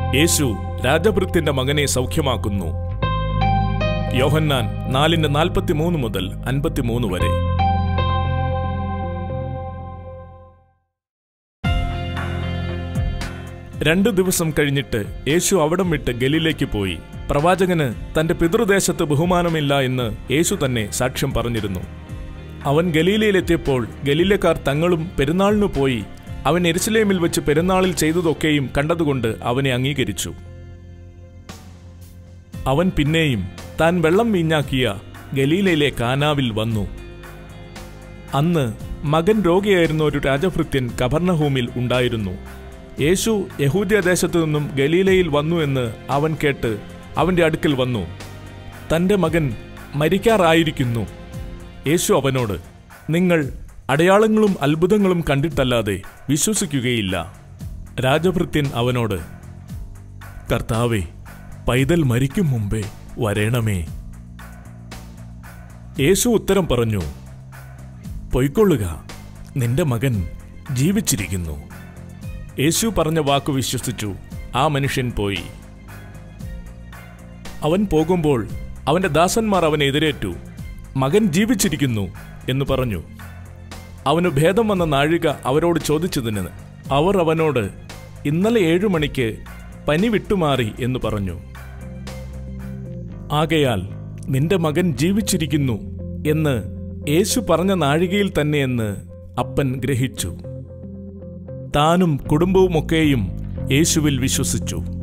യേശു രാജഭൃത്യന്റെ മകനെ സൗഖ്യമാക്കുന്നു യോഹന്നാൻ നാലിന്റെ നാൽപ്പത്തിമൂന്ന് മുതൽ അൻപത്തിമൂന്ന് വരെ രണ്ടു ദിവസം കഴിഞ്ഞിട്ട് യേശു അവിടം വിട്ട് ഗലീലേക്ക് പോയി പ്രവാചകന് തന്റെ പിതൃദേശത്ത് ബഹുമാനമില്ല എന്ന് യേശു തന്നെ സാക്ഷ്യം പറഞ്ഞിരുന്നു അവൻ ഗലീലയിലെത്തിയപ്പോൾ ഗലീലക്കാർ തങ്ങളും പെരുന്നാളിനു പോയി അവൻ എരുസലേമിൽ വെച്ച് പെരുന്നാളിൽ ചെയ്തതൊക്കെയും കണ്ടതുകൊണ്ട് അവനെ അംഗീകരിച്ചു അവൻ പിന്നെയും താൻ വെള്ളം വീഞ്ഞാക്കിയ ഗലീലയിലെ കാനാവിൽ വന്നു അന്ന് മകൻ രോഗിയായിരുന്ന ഒരു രാജഭൃത്യൻ കബർണഹൂമിൽ ഉണ്ടായിരുന്നു യേശു യഹൂദ്യദേശത്തു നിന്നും ഗലീലയിൽ വന്നു എന്ന് അവൻ കേട്ട് അവന്റെ അടുക്കൽ വന്നു തന്റെ മകൻ മരിക്കാറായിരിക്കുന്നു യേശു അവനോട് നിങ്ങൾ അടയാളങ്ങളും അത്ഭുതങ്ങളും കണ്ടിട്ടല്ലാതെ വിശ്വസിക്കുകയില്ല രാജഭൃത്യൻ അവനോട് കർത്താവെ പൈതൽ മരിക്കും മുമ്പേ വരേണമേ യേശു ഉത്തരം പറഞ്ഞു പൊയ്ക്കൊള്ളുക നിന്റെ മകൻ ജീവിച്ചിരിക്കുന്നു യേശു പറഞ്ഞ വാക്കു വിശ്വസിച്ചു ആ മനുഷ്യൻ പോയി അവൻ പോകുമ്പോൾ അവന്റെ ദാസന്മാർ അവനെ എതിരേറ്റു മകൻ ജീവിച്ചിരിക്കുന്നു എന്ന് പറഞ്ഞു അവന് ഭേദം വന്ന നാഴിക അവരോട് ചോദിച്ചതിന് അവർ അവനോട് ഇന്നലെ ഏഴു മണിക്ക് പനി വിട്ടുമാറി എന്ന് പറഞ്ഞു ആകയാൽ നിന്റെ മകൻ ജീവിച്ചിരിക്കുന്നു എന്ന് യേശു പറഞ്ഞ നാഴികയിൽ തന്നെയെന്ന് അപ്പൻ ഗ്രഹിച്ചു താനും കുടുംബവുമൊക്കെയും യേശുവിൽ വിശ്വസിച്ചു